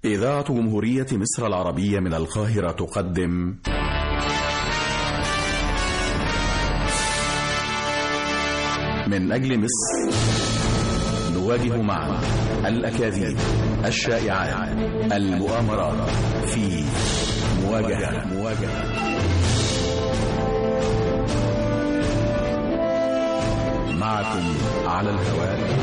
إذاعة جمهورية مصر العربية من القاهرة تقدم من أجل مصر نواجه معا الأكاذيب الشائعات المؤامرات في مواجهة مواجهة معكم على الهواء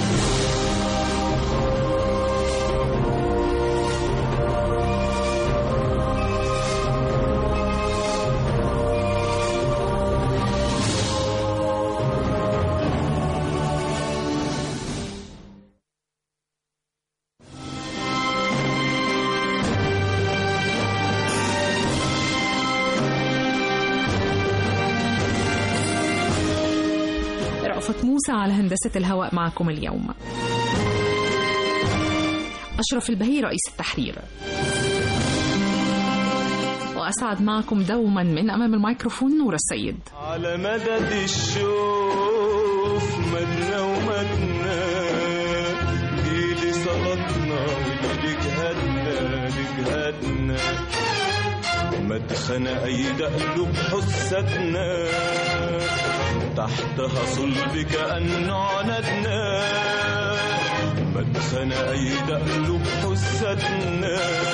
رأفت موسى على هندسة الهواء معكم اليوم أشرف البهي رئيس التحرير وأسعد معكم دوما من أمام الميكروفون نور السيد على مدد الشوف مدنا ومدنا جيل صلاتنا واللي جهدنا لجهدنا مدخن أيد قلوب حستنا تحتها صلب كأنه عندنا مدخن أيد قلوب حستنا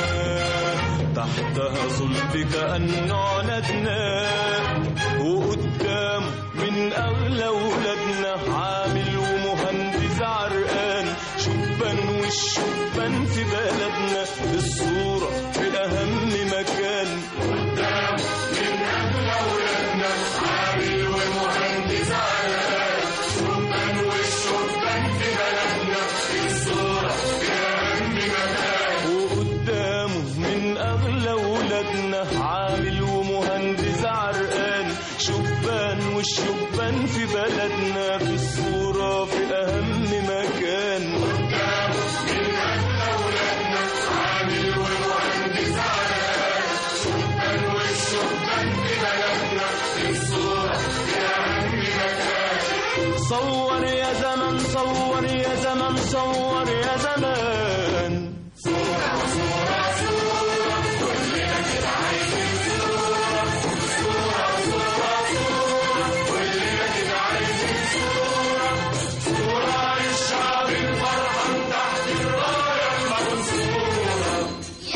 تحتها صلب كأنه عندنا وقدام من أغلى ولادنا عامل ومهندس عرقان شبان والشبان في بلدنا الصورة في أهم مكان قدام من أغلى ولادنا عامل ومهندس عرقان شبان والشبان في بلدنا الصورة في أهم مكان وقدامه من أغلى ولادنا عامل ومهندس عرقان شبان والشبان في بلدنا في الصورة في أهم مكان قدامه من أغلى ولادنا عامل ومهندس عرقان شبان والشبان في بلدنا في الصورة في أهم مكان صور يا زمن صور يا زمن صور يا زمان صورة صورة صورة كلنا كده عايزين صورة صورة صورة صورة كلنا كده عايزين صورة صورة للشعب الفرحان تحت الراية المنصورة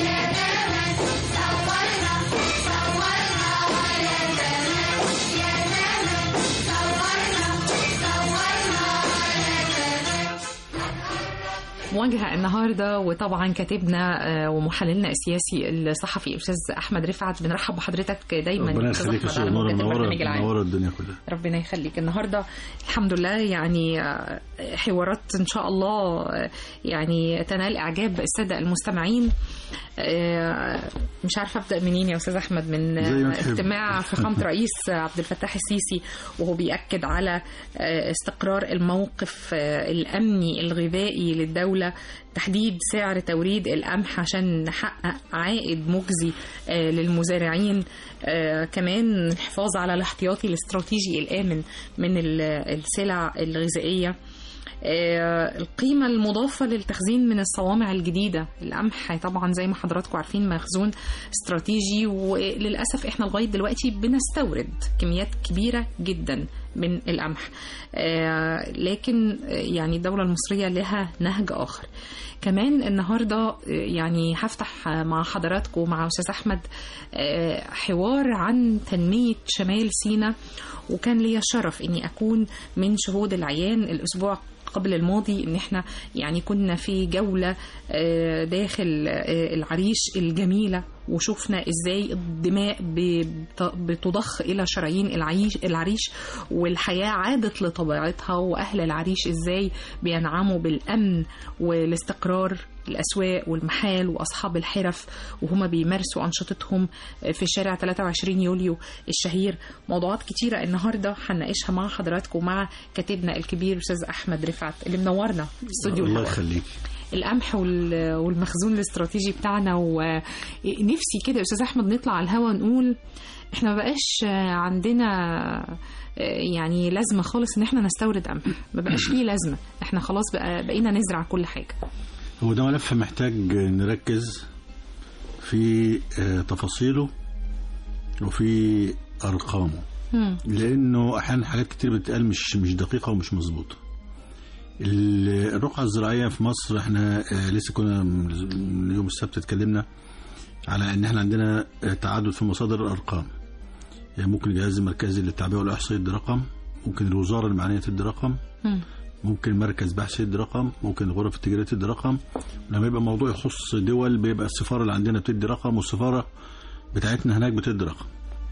مواجهة النهاردة وطبعا كاتبنا آه، ومحللنا السياسي الصحفي الأستاذ أحمد رفعت بنرحب بحضرتك دايما ربنا أستاذ يخليك يا أحمد استاذ على نور موجات منوره البرنامج العام. منوره الدنيا كلها ربنا يخليك النهارده الحمد لله يعني آه، حوارات ان شاء الله آه، يعني تنال اعجاب الساده المستمعين آه، مش عارفه ابدا منين يا استاذ احمد من زي ما آه، تحب. اجتماع فخامه رئيس عبد الفتاح السيسي وهو بياكد على آه، استقرار الموقف آه، الامني الغذائي للدوله تحديد سعر توريد القمح عشان نحقق عائد مجزي آه، للمزارعين آه، كمان الحفاظ على الاحتياطي الاستراتيجي الآمن من ال- السلع الغذائية آه، القيمة المضافة للتخزين من الصوامع الجديدة القمح طبعا زي ما حضراتكم عارفين مخزون استراتيجي وللأسف احنا لغاية دلوقتي بنستورد كميات كبيرة جدا من القمح آه، لكن آه، يعني الدولة المصرية لها نهج آخر كمان النهاردة آه، يعني هفتح آه، مع حضراتكم مع أستاذ أحمد آه، حوار عن تنمية شمال سيناء وكان لي شرف اني اكون من شهود العيان الاسبوع قبل الماضي ان احنا يعني كنا في جولة آه، داخل آه، العريش الجميلة وشفنا ازاي الدماء بت- بتضخ الى شرايين العيش العريش والحياة عادت لطبيعتها واهل العريش ازاي بينعموا بالامن والاستقرار الأسواق والمحال وأصحاب الحرف وهما بيمارسوا أنشطتهم في شارع 23 يوليو الشهير موضوعات كتيرة النهاردة هنناقشها مع حضراتكم مع كاتبنا الكبير أستاذ أحمد رفعت اللي منورنا في استوديو الله الهواء. يخليك القمح وال- والمخزون الاستراتيجي بتاعنا ونفسي كده يا استاذ احمد نطلع على الهوا نقول احنا ما بقاش عندنا يعني لازمه خالص ان احنا نستورد قمح ما بقاش ليه لازمه احنا خلاص بقى بقينا نزرع كل حاجه هو ده ملف محتاج نركز في آه، تفاصيله وفي ارقامه مم. لانه احيانا حاجات كتير بتتقال مش مش دقيقه ومش مظبوطه ال- الرقعه الزراعيه في مصر احنا آه، لسه كنا من يوم السبت اتكلمنا على ان احنا عندنا آه، تعدد في مصادر الارقام يعني ممكن الجهاز المركزي للتعبئه والاحصاء يدي رقم ممكن الوزاره المعنيه تدي رقم مم. ممكن مركز بحث يدي رقم ممكن الغرف التجاريه تدي رقم لما يبقى موضوع يخص دول بيبقى السفاره اللي عندنا بتدي رقم والسفاره بتاعتنا هناك بتدي رقم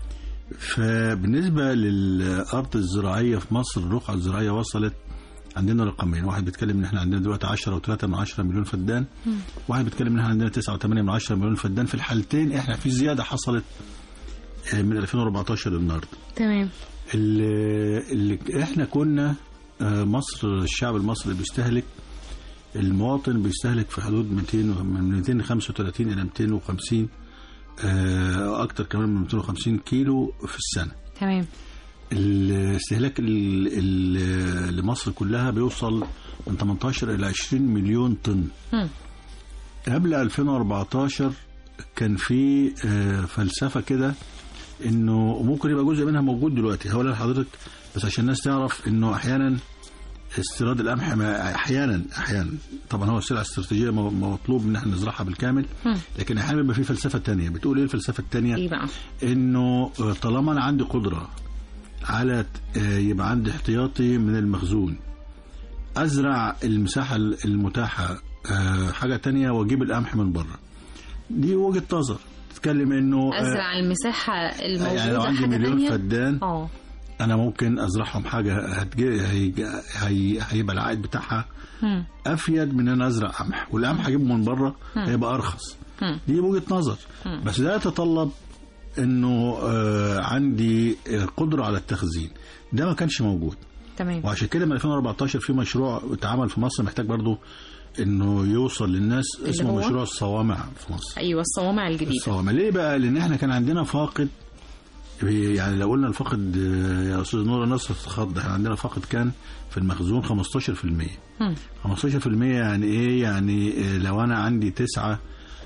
فبالنسبه للارض الزراعيه في مصر الرقعه الزراعيه وصلت عندنا رقمين واحد بيتكلم ان احنا عندنا دلوقتي 10 و3 من 10 مليون فدان واحد بيتكلم ان احنا عندنا 9 و8 من 10 مليون فدان في الحالتين احنا في زياده حصلت آه، من 2014 للنهارده تمام اللي, اللي احنا كنا آه، مصر الشعب المصري بيستهلك المواطن بيستهلك في حدود 200 و- من 235 الى 250 آه، اكتر كمان من 250 كيلو في السنه تمام الاستهلاك ال- ال- لمصر كلها بيوصل من 18 الى 20 مليون طن مم. قبل 2014 كان في آه، فلسفه كده انه ممكن يبقى جزء منها موجود دلوقتي هقول لحضرتك بس عشان الناس تعرف انه احيانا استيراد القمح ما- احيانا احيانا طبعا هو السلعه الاستراتيجيه مو- مطلوب ان احنا نزرعها بالكامل مم. لكن احيانا بيبقى في فلسفه تانية بتقول ايه الفلسفه التانية ايه بقى انه طالما انا عندي قدره على ت- آه، يبقى عندي احتياطي من المخزون ازرع المساحه المتاحه آه، حاجه تانية واجيب القمح من بره دي وجهه نظر تتكلم انه آه، ازرع المساحه الموجوده يعني لو عندي حاجه مليون تانية فدان اه انا ممكن ازرعهم حاجه هتجي هيجي- هي هيبقى العائد بتاعها مم. افيد من ان انا ازرع قمح والقمح اجيبه من بره هيبقى ارخص مم. دي وجهه نظر بس ده يتطلب انه آه عندي آه، قدره على التخزين ده ما كانش موجود تمام وعشان كده من 2014 في مشروع اتعمل في مصر محتاج برضو انه يوصل للناس اسمه هو؟ مشروع الصوامع في مصر ايوه الصوامع الجديده الصوامع ليه بقى لان احنا كان عندنا فاقد يعني لو قلنا الفاقد آه، يا استاذ نور الناس تتخض احنا عندنا فاقد كان في المخزون 15% مم. 15% يعني ايه يعني آه، لو انا عندي 9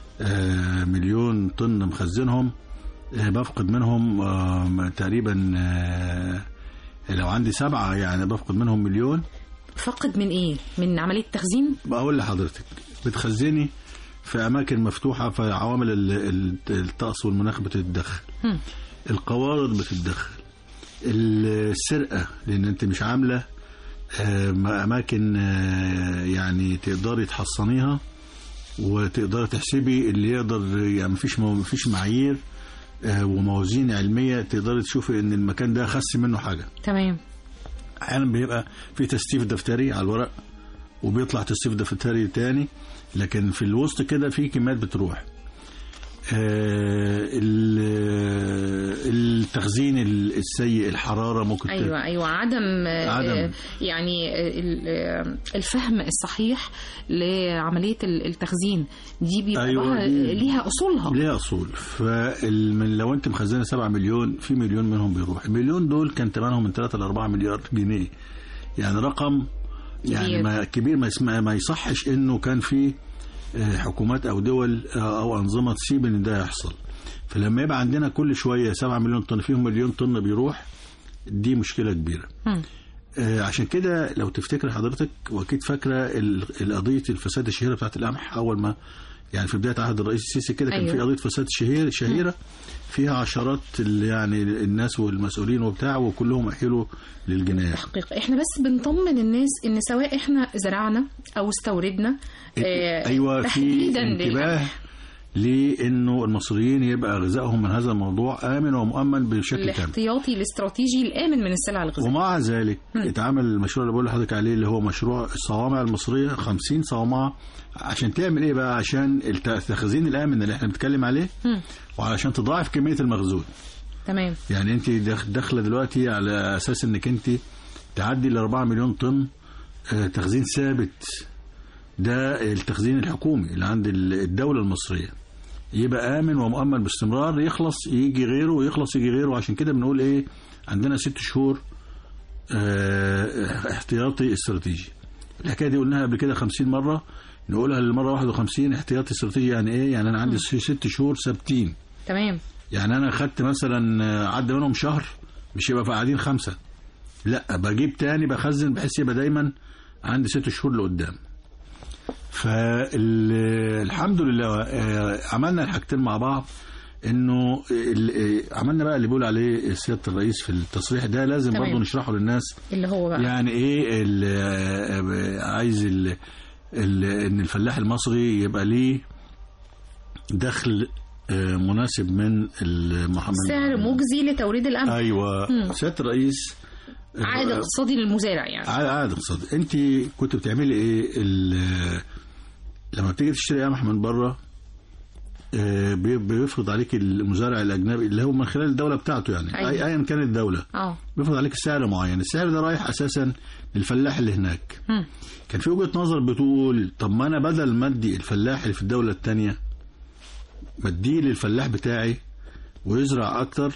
مليون طن مخزنهم آه، بفقد منهم آه، تقريبا آه، لو عندي سبعة يعني بفقد منهم مليون فقد من ايه من عمليه تخزين بقول لحضرتك بتخزني في اماكن مفتوحه فعوامل ال- ال- الطقس والمناخ بتتدخل مم. القوارض بتتدخل السرقه لان انت مش عامله آه، اماكن آه، يعني تقدري تحصنيها وتقدري تحسبي اللي يقدر يعني مفيش مفيش معايير آه، وموازين علميه تقدري تشوفي ان المكان ده خس منه حاجه تمام احيانا بيبقى في تستيف دفتري على الورق وبيطلع تستيف دفتري تاني لكن في الوسط كده في كميات بتروح آه، ال- التخزين السيء الحراره ممكن ت- ايوه ايوه عدم آه، عدم. يعني آه، ال- آه، الفهم الصحيح لعمليه ال- التخزين دي بيبقى أيوة، لها- دي- ليها اصولها ليها اصول فمن لو انت مخزنه 7 مليون في مليون منهم بيروح المليون دول كان ثمنهم من 3 ل 4 مليار جنيه يعني رقم يعني كبير. ما كبير ما يسمع ما يصحش انه كان في آه، حكومات او دول آه، او انظمه تسيب ان ده يحصل فلما يبقى عندنا كل شويه 7 مليون طن فيهم مليون طن بيروح دي مشكله كبيره مم. آه، عشان كده لو تفتكر حضرتك واكيد فاكره ال- القضيه الفساد الشهيره بتاعت القمح اول ما يعني في بدايه عهد الرئيس السيسي كده كان أيوة. في قضيه فساد شهير شهيره فيها عشرات ال- يعني الناس والمسؤولين وبتاع وكلهم احيلوا للجنايات تحقيق احنا بس بنطمن الناس ان سواء احنا زرعنا او استوردنا آه، ايوه في تحديدا انتباه للقمح. لانه المصريين يبقى غذائهم من هذا الموضوع امن ومؤمن بشكل كامل الاحتياطي الاستراتيجي الامن من السلع الغذائيه ومع ذلك مم. اتعمل المشروع اللي بقول لحضرتك عليه اللي هو مشروع الصوامع المصريه 50 صومعه عشان تعمل ايه بقى عشان الت- التخزين الامن اللي احنا بنتكلم عليه مم. وعلشان تضاعف كميه المخزون تمام يعني انت داخ- داخله دلوقتي على اساس انك انت تعدي ل 4 مليون طن آه، تخزين ثابت ده التخزين الحكومي اللي عند ال- الدوله المصريه يبقى امن ومؤمن باستمرار يخلص يجي غيره ويخلص يجي غيره عشان كده بنقول ايه عندنا ست شهور آه، احتياطي استراتيجي الحكايه دي قلناها قبل كده 50 مره نقولها للمره 51 احتياطي استراتيجي يعني ايه يعني انا عندي ست شهور ثابتين تمام يعني انا خدت مثلا آه، عدى منهم شهر مش يبقى قاعدين خمسه لا بجيب تاني بخزن بحيث يبقى دايما عندي ست شهور لقدام فالحمد لله آه، عملنا الحاجتين مع بعض انه ال- آه، عملنا بقى اللي بيقول عليه سياده الرئيس في التصريح ده لازم تمام. برضه نشرحه للناس اللي هو بقى يعني ايه ال- آه، عايز ال- ال- ان الفلاح المصري يبقى ليه دخل آه، مناسب من المحمد سعر مجزي لتوريد القمح ايوه مم. سياده الرئيس آه، عائد اقتصادي للمزارع يعني عائد عائد اقتصادي انت كنت بتعملي ايه ال- لما بتيجي تشتري قمح من بره آه، بي- بيفرض عليك المزارع الاجنبي اللي هو من خلال الدوله بتاعته يعني أيوة. أي- ايا كانت الدوله اه بيفرض عليك سعر معين السعر ده رايح اساسا للفلاح اللي هناك مم. كان في وجهه نظر بتقول طب ما انا بدل ما ادي الفلاح اللي في الدوله الثانيه بديه للفلاح بتاعي ويزرع اكتر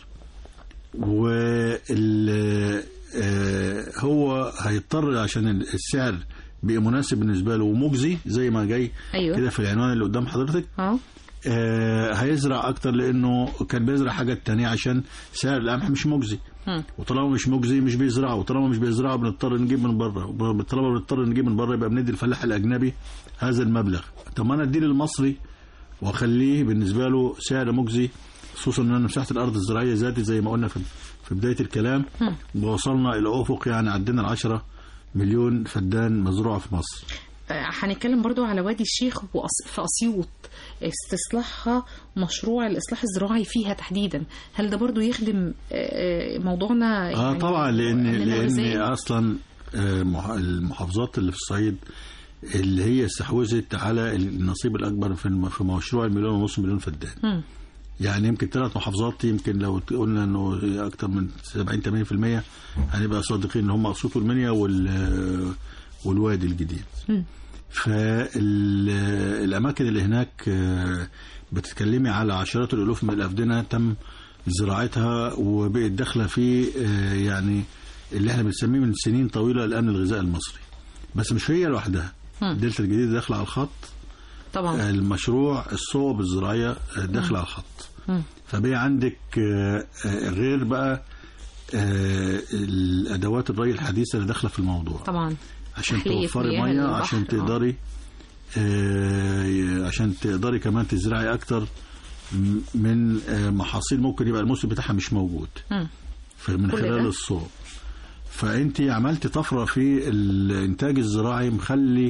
وال آه، هو هيضطر عشان السعر بقى مناسب بالنسبه له ومجزي زي ما جاي ايوه كده في العنوان اللي قدام حضرتك اه آه، هيزرع اكتر لانه كان بيزرع حاجات تانية عشان سعر القمح مش مجزي مم. وطالما مش مجزي مش بيزرعه وطالما مش بيزرعه بنضطر نجيب من بره وطالما بنضطر نجيب من بره يبقى بندي الفلاح الاجنبي هذا المبلغ طب ما انا اديه للمصري واخليه بالنسبه له سعر مجزي خصوصا ان مساحه الارض الزراعيه زادت زي ما قلنا في في بدايه الكلام ووصلنا الى افق يعني عدينا ال 10 مليون فدان مزروعه في مصر آه، هنتكلم برضو على وادي الشيخ وأس- في أسيوط استصلاحها مشروع الإصلاح الزراعي فيها تحديدا هل ده برضو يخدم آه، آه، موضوعنا اه يعني طبعا لان أمننا لان الغذائي؟ اصلا آه، مح- المحافظات اللي في الصعيد اللي هي استحوذت على النصيب الاكبر في الم- في مشروع المليون ونص مليون فدان مم. يعني يمكن ثلاث محافظات يمكن لو قلنا انه اكثر من 70 80% هنبقى صادقين ان هم اسيوط والمنيا وال والوادي الجديد مم. فالاماكن اللي هناك آه، بتتكلمي على عشرات الالوف من الافدنه تم زراعتها وبقت داخله في آه، يعني اللي احنا بنسميه من سنين طويله الامن الغذائي المصري بس مش هي لوحدها مم. دلتا الجديده داخله على الخط طبعا المشروع الصوب الزراعيه آه، داخله على الخط مم. فبقى عندك آه، آه، غير بقى آه، الادوات الري الحديثه اللي داخله في الموضوع طبعا عشان تحلية توفري مياه ميه للبحر، عشان آه. تقدري آه، عشان تقدري كمان تزرعي اكتر م- من آه، محاصيل ممكن يبقى الموسم بتاعها مش موجود مم. من كل خلال ده؟ الصوب فانت عملت طفره في الانتاج الزراعي مخلي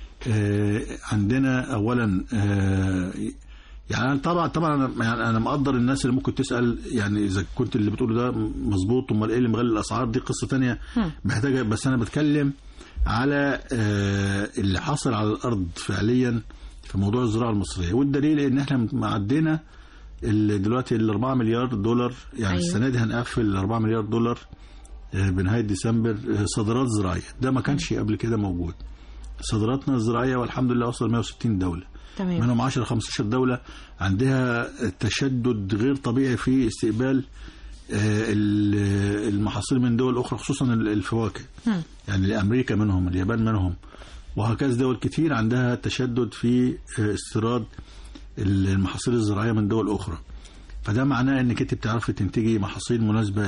آه، عندنا اولا آه، يعني أنا طبعا طبعا انا يعني انا مقدر الناس اللي ممكن تسال يعني اذا كنت اللي بتقوله ده مظبوط امال ايه اللي مغلي الاسعار دي قصه تانية مم. محتاجه بس انا بتكلم على آه، اللي حصل على الارض فعليا في موضوع الزراعه المصريه والدليل ان احنا معدينا ال- دلوقتي ال 4 مليار دولار يعني أيوة. أيوة. السنه دي هنقفل ال 4 مليار دولار آه، بنهايه ديسمبر آه، صادرات زراعيه ده ما كانش قبل كده موجود صادراتنا الزراعيه والحمد لله وصل 160 دوله تمام منهم 10 15 دوله عندها تشدد غير طبيعي في استقبال آه، ال- المحاصيل من دول اخرى خصوصا ال- الفواكه مم. يعني امريكا منهم اليابان منهم وهكذا دول كتير عندها تشدد في آه، استيراد المحاصيل الزراعيه من دول اخرى فده معناه انك انت بتعرفي تنتجي محاصيل مناسبه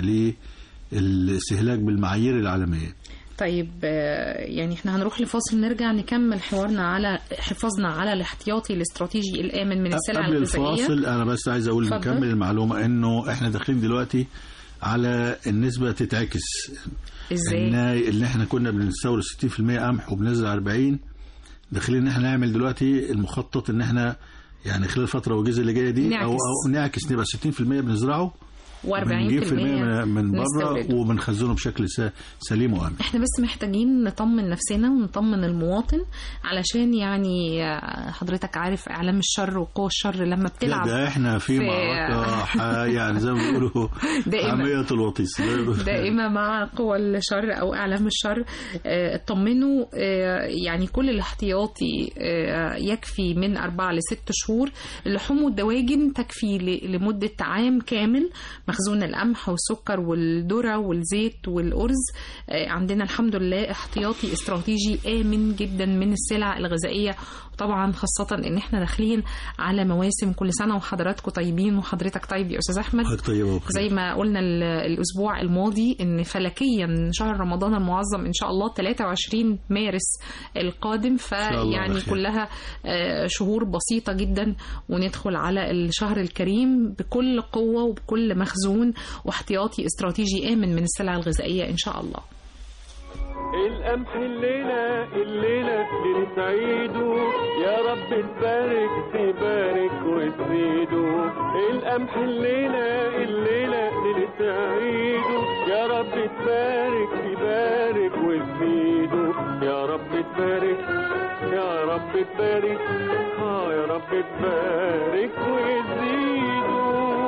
للاستهلاك بالمعايير العالميه طيب آه، يعني احنا هنروح لفاصل نرجع نكمل حوارنا على حفاظنا على الاحتياطي الاستراتيجي الآمن من السلع قبل الغذائية الفاصل انا بس عايز اقول اتفضل. نكمل المعلومه انه احنا داخلين دلوقتي على النسبه تتعكس ازاي ان اللي احنا كنا بنستورد 60% قمح وبنزرع 40 داخلين ان احنا نعمل دلوقتي المخطط ان احنا يعني خلال الفتره والجزء اللي جايه دي نعكس. او او نعكس نبقى 60% بنزرعه بنجيب و40% في المية من- من بره نستورده. وبنخزنه بشكل س- سليم وامن احنا بس محتاجين نطمن نفسنا ونطمن المواطن علشان يعني آه، حضرتك عارف اعلام الشر وقوى الشر لما لا بتلعب ده احنا في في- معركه ح- يعني زي ما بيقولوا دائما. حاميه الوطيس دائما مع قوى الشر او اعلام الشر آه، اطمنوا آه، يعني كل الاحتياطي آه، يكفي من اربعه لست شهور اللحوم والدواجن تكفي ل- لمده عام كامل مخزون القمح والسكر والذره والزيت والارز آه، عندنا الحمد لله احتياطي استراتيجي امن جدا من السلع الغذائيه وطبعا خاصة ان احنا داخلين على مواسم كل سنة وحضراتكم طيبين وحضرتك طيب يا استاذ احمد حضرتك طيبة وبخير. زي ما قلنا ال- الاسبوع الماضي ان فلكيا شهر رمضان المعظم ان شاء الله 23 مارس القادم شاء الله على فيعني خير. كلها آه، شهور بسيطة جدا وندخل على الشهر الكريم بكل قوة وبكل مخزون واحتياطي استراتيجي آمن من السلع الغذائية إن شاء الله القمح الليلة الليلة ليلة عيده يا رب تبارك تبارك وتزيده القمح الليلة الليلة ليلة عيده يا رب تبارك تبارك وتزيده يا رب تبارك يا رب تبارك اه يا رب تبارك وتزيده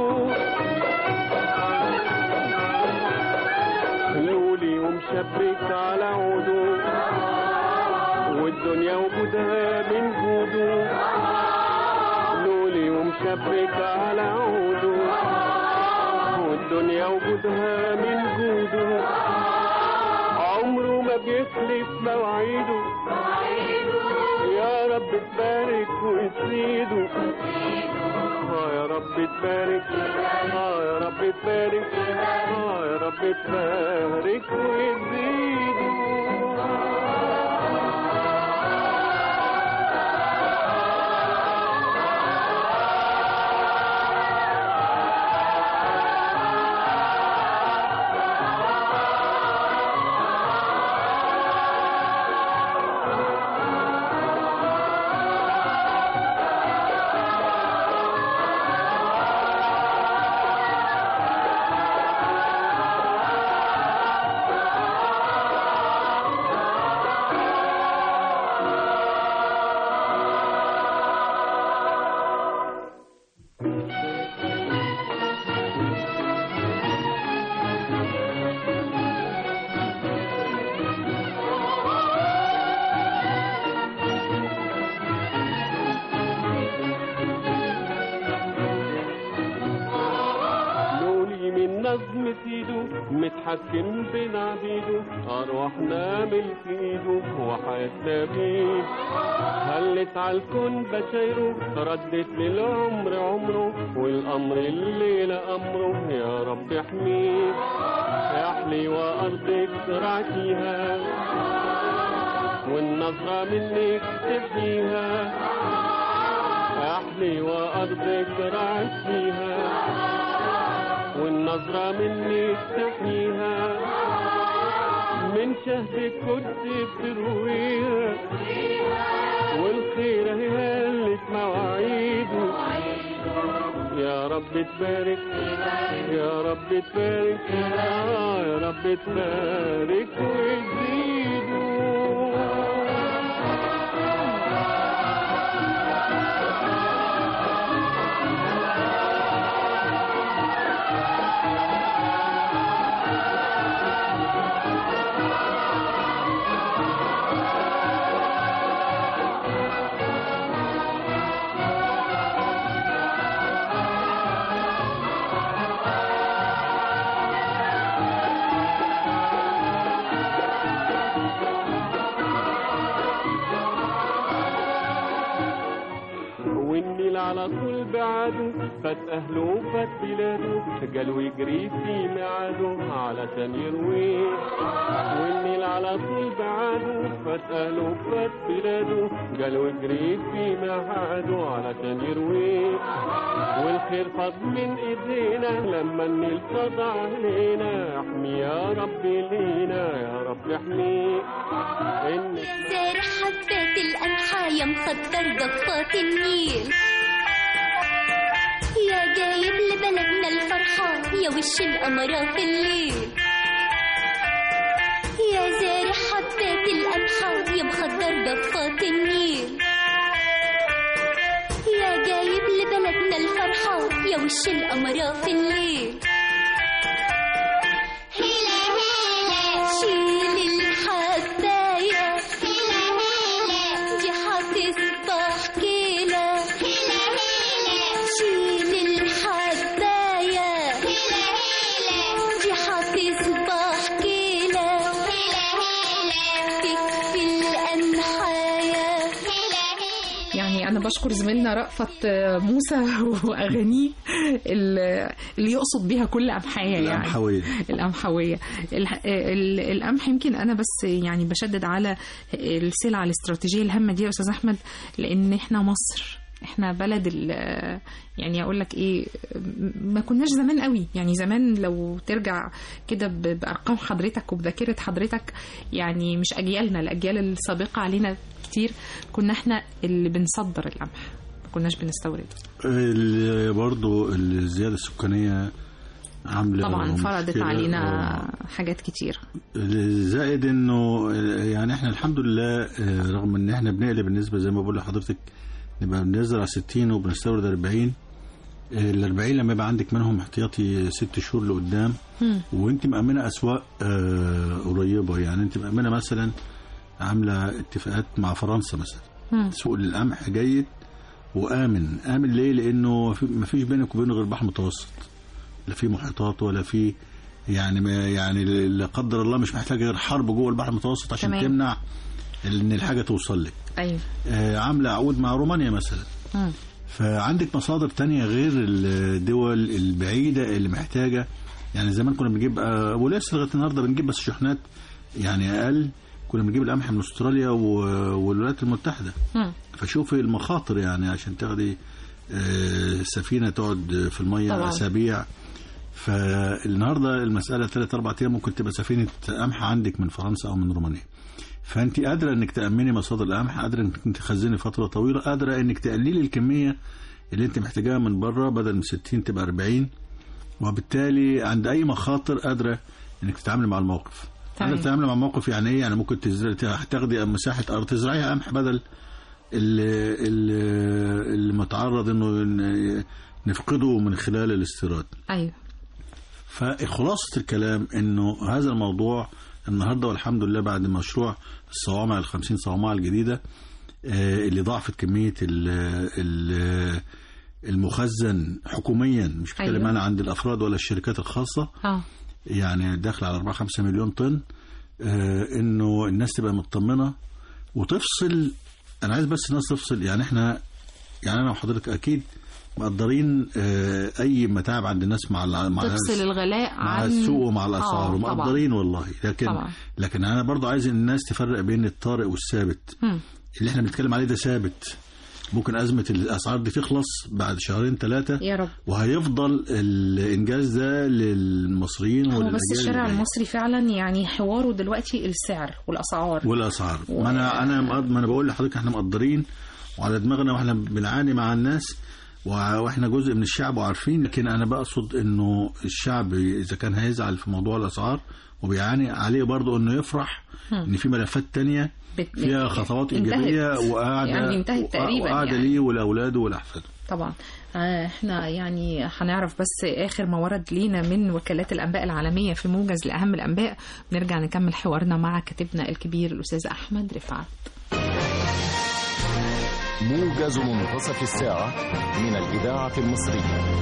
لولي ومشبك على عوده والدنيا وجودها من جوده لولي ومشبك على عوده والدنيا وجودها من جوده عمره ما بيخلف مواعيده يا رب تبارك وتزيده اه يا رب تبارك اه يا رب تبارك اه يا رب تبارك وتزيده لولي من نظم ايده متحكم بين عبيده ارواحنا ملك ايده وحياتنا بيه هلت على الكون بشايره ردت للعمر عمره والامر الليلة امره يا رب احميه احلي وارضك زرعتيها والنظرة منك تحييها احلي وارضك زرعتيها والنظرة منك تحييها من شهدك كنت بترويها والخير هي اللي مواعيده يا رب تبارك يا رب تبارك آه يا رب تبارك وتزيده والنيل على طول بعده فات اهله وفات بلاده قالوا يجري في ميعاده علشان يرويه والنيل على طول بعده فات اهله وفات بلاده قالوا يجري في ميعاده علشان يرويه والخير فاض من ايدينا لما النيل فاض علينا احمي يا رب لينا يا رب احميه إنك زارع حبات القمحة يا مخضر ضفات النيل يا جايب لبلدنا الفرحة يا وش القمرة في الليل يا زارع حبات القمحة يا مخضر ضفات النيل يا جايب لبلدنا الفرحة يا وش القمرة في الليل هلا هلا شيل الحباية هلا هلا دي هتصبح كيلة هلا هلا شيل الحباية هلا هلا دي هتصبح كيلة هلا هلا تكفي القمحاية هلا هلا بشكر زميلنا رأفت موسى واغانيه اللي اللي يقصد بيها كل امحايه يعني القمحوية القمحويه الح- ال- القمح يمكن انا بس يعني بشدد على السلع الاستراتيجيه الهامه دي يا استاذ احمد لان احنا مصر احنا بلد ال- يعني اقول لك ايه ما كناش زمان قوي يعني زمان لو ترجع كده ب- بارقام حضرتك وبذاكره حضرتك يعني مش اجيالنا الاجيال السابقه علينا كتير كنا احنا اللي بنصدر القمح ما كناش بنستورده ال- برضو الزيادة السكانية عاملة طبعا فرضت مشكلة. علينا آه. حاجات كتير زائد انه يعني احنا الحمد لله آه، رغم ان احنا بنقلب بالنسبه زي ما بقول لحضرتك نبقى بنزرع 60 وبنستورد 40 ال 40 لما يبقى عندك منهم احتياطي ست شهور لقدام مم. وانت مأمنه اسواق آه، قريبه يعني انت مأمنه مثلا عامله اتفاقات مع فرنسا مثلا مم. سوق القمح جيد وامن امن ليه لانه في- ما فيش بينك وبينه غير بحر متوسط لا في محيطات ولا في يعني ما يعني لا قدر الله مش محتاج غير حرب جوه البحر المتوسط عشان تمام. تمنع ان الحاجه توصل لك ايوه آه، عامله عقود مع رومانيا مثلا مم. فعندك مصادر تانية غير الدول البعيدة اللي محتاجة يعني زمان كنا بنجيب آه، ولسه لغاية النهاردة بنجيب بس شحنات يعني أقل كنا بنجيب القمح من أستراليا و- والولايات المتحدة مم. فشوفي المخاطر يعني عشان تاخدي آه، سفينة تقعد في المية طبعاً. أسابيع فالنهارده المسألة ثلاث أربع أيام ممكن تبقى سفينة قمح عندك من فرنسا أو من رومانيا فأنت قادرة إنك تأمني مصادر القمح قادرة إنك تخزني فترة طويلة قادرة إنك تقللي الكمية اللي أنت محتاجاها من بره بدل من 60 تبقى 40 وبالتالي عند أي مخاطر قادرة إنك تتعاملي مع الموقف تمام. قادرة تتعاملي مع الموقف يعني إيه يعني ممكن تزرعي تاخدي مساحة أرض تزرعيها قمح بدل اللي, اللي, اللي متعرض إنه ن- نفقده من خلال الاستيراد ايوه فخلاصة الكلام انه هذا الموضوع النهارده والحمد لله بعد مشروع الصوامع الخمسين صومعة الجديدة آه، اللي ضاعفت كمية ال ال المخزن حكوميا مش بتكلم أيوة. انا عند الافراد ولا الشركات الخاصة اه يعني داخل على 4 5 مليون طن آه، انه الناس تبقى مطمنه وتفصل انا عايز بس الناس تفصل يعني احنا يعني انا وحضرتك اكيد مقدرين آه، اي متاعب عند الناس مع الع- مع تفصل الغلاء مع عن السوق ومع الاسعار آه، ومقدرين والله لكن طبعا. لكن انا برضو عايز الناس تفرق بين الطارئ والثابت مم. اللي احنا بنتكلم عليه ده ثابت ممكن ازمه الاسعار دي تخلص بعد شهرين ثلاثه يا رب وهيفضل الانجاز ده للمصريين هو بس وللأجيال الشارع اللي جاية. المصري فعلا يعني حواره دلوقتي السعر والاسعار والاسعار و- ما انا انا مقد- ما انا بقول لحضرتك احنا مقدرين وعلى دماغنا واحنا بنعاني مع الناس وع- واحنا جزء من الشعب وعارفين لكن انا بقصد انه الشعب اذا كان هيزعل في موضوع الاسعار وبيعاني عليه برضه انه يفرح ان في ملفات تانية بت- فيها خطوات انتهت. ايجابيه وقاعده يعني انتهت تقريبا وقاعده يعني. ليه ولاولاده ولاحفاده طبعا آه، احنا يعني هنعرف بس اخر ما ورد لينا من وكالات الانباء العالميه في موجز لاهم الانباء ونرجع نكمل حوارنا مع كاتبنا الكبير الاستاذ احمد رفعت موجز منتصف الساعة من الإذاعة المصرية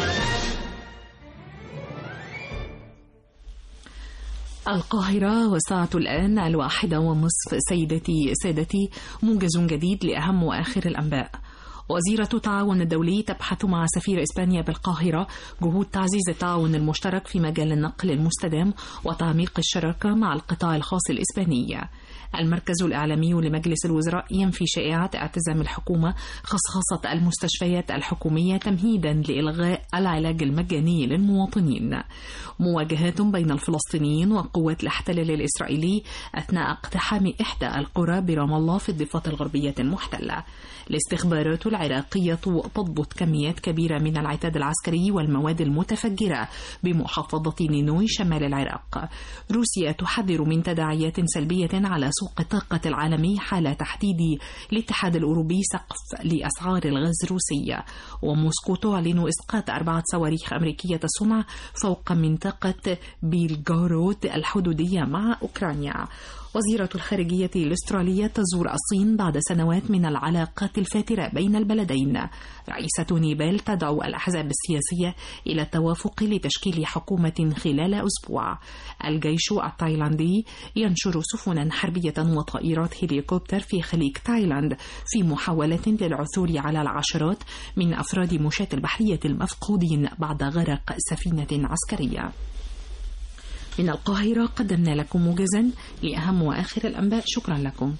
القاهرة والساعة الآن الواحدة ونصف سيدتي سادتي موجز جديد لأهم وآخر الأنباء وزيرة التعاون الدولي تبحث مع سفير إسبانيا بالقاهرة جهود تعزيز التعاون المشترك في مجال النقل المستدام وتعميق الشراكة مع القطاع الخاص الإسباني المركز الإعلامي لمجلس الوزراء ينفي شائعات اعتزام الحكومة خصخصة المستشفيات الحكومية تمهيدا لإلغاء العلاج المجاني للمواطنين مواجهات بين الفلسطينيين وقوات الاحتلال الإسرائيلي أثناء اقتحام إحدى القرى برام الله في الضفة الغربية المحتلة الاستخبارات العراقية تضبط كميات كبيرة من العتاد العسكري والمواد المتفجرة بمحافظة نينوي شمال العراق روسيا تحذر من تداعيات سلبية على سوق الطاقة العالمي حال تحديد الاتحاد الأوروبي سقف لأسعار الغاز الروسية وموسكو تعلن إسقاط أربعة صواريخ أمريكية الصنع فوق منطقة بيلغورود الحدودية مع أوكرانيا وزيرة الخارجية الأسترالية تزور الصين بعد سنوات من العلاقات الفاترة بين البلدين رئيسة نيبال تدعو الأحزاب السياسية إلى التوافق لتشكيل حكومة خلال أسبوع الجيش التايلاندي ينشر سفنا حربية بحرية وطائرات هليكوبتر في خليج تايلاند في محاولة للعثور على العشرات من أفراد مشاة البحرية المفقودين بعد غرق سفينة عسكرية من القاهرة قدمنا لكم موجزا لأهم وآخر الأنباء شكرا لكم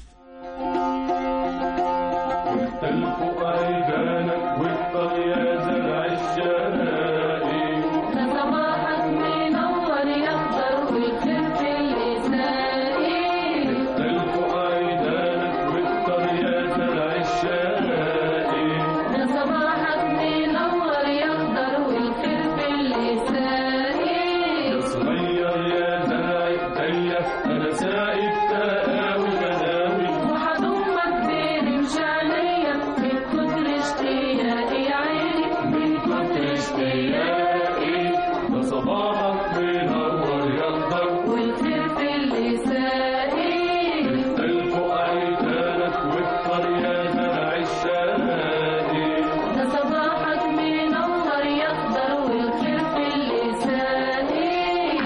تلفق عيدانك وافطر يا زرع الشرائي صباحك منور يخضر والخير في الإسرائيل تلفق عيدانك وافطر يا زرع الشرائي صباحك منور يخضر والخير في الإسرائيل صغير يا زرع الدية أنا سايب تقاوي غناوي وحضنك بيرمش عليا من كتر اشتياقي يا عيني من كتر اشتياقي ده صباحك منور يخضر والخير في الإسرائيل تلفق عيدانك وافطر يا زرع الشرائي ده صباحك منور يخضر والخير في الإسرائيل